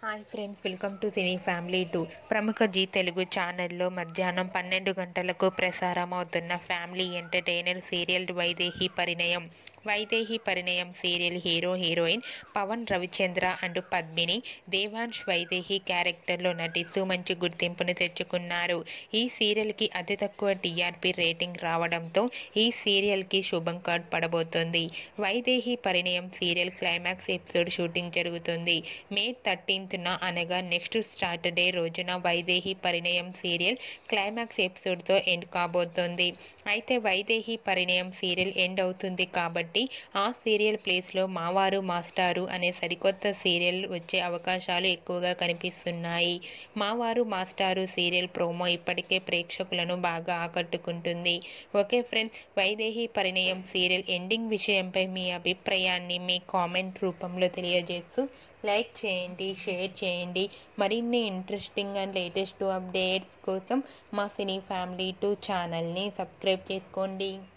hi friends welcome to cine family two ప్రముఖ జీ తెలుగు ఛానల్లో మధ్యాహ్నం పన్నెండు గంటలకు ప్రసారం అవుతున్న family entertainer serial Vaidehi Parinayam Vaidehi Parinayam serial hero heroine Pavan Ravichandra and Padmini Devansh Vaidehi క్యారెక్టర్లో నటిస్తూ మంచి గుర్తింపును తెచ్చుకున్నారు ఈ సీరియల్కి అతి తక్కువ టీఆర్పీ రేటింగ్ రావడంతో ఈ సీరియల్కి శుభం కార్డ్ పడబోతోంది Vaidehi Parinayam serial climax episode shooting జరుగుతుంది మే థర్టీన్త్న అనగా నెక్స్ట్ సాటర్డే రోజున వైదేహి పరిణయం సీరియల్ క్లైమాక్స్ ఎపిసోడ్తో ఎండ్ కాబోతోంది అయితే వైదేహి పరిణయం సీరియల్ ఎండ్ అవుతుంది కాబట్టి ఆ సీరియల్ ప్లేస్లో మావారు మాస్టారు అనే సరికొత్త సీరియల్ వచ్చే అవకాశాలు ఎక్కువగా కనిపిస్తున్నాయి మావారు మాస్టారు సీరియల్ ప్రోమో ఇప్పటికే ప్రేక్షకులను బాగా ఆకట్టుకుంటుంది okay friends Vaidehi Parinayam serial ending విషయంపై మీ అభిప్రాయాన్ని మీ కామెంట్ రూపంలో తెలియజేస్తూ లైక్ చేయండి షేర్ చేయండి మరిన్ని ఇంట్రెస్టింగ్ అండ్ లేటెస్ట్ అప్డేట్స్ కోసం మా సినీ ఫ్యామిలీ టూ ఛానల్ని సబ్స్క్రైబ్ చేసుకోండి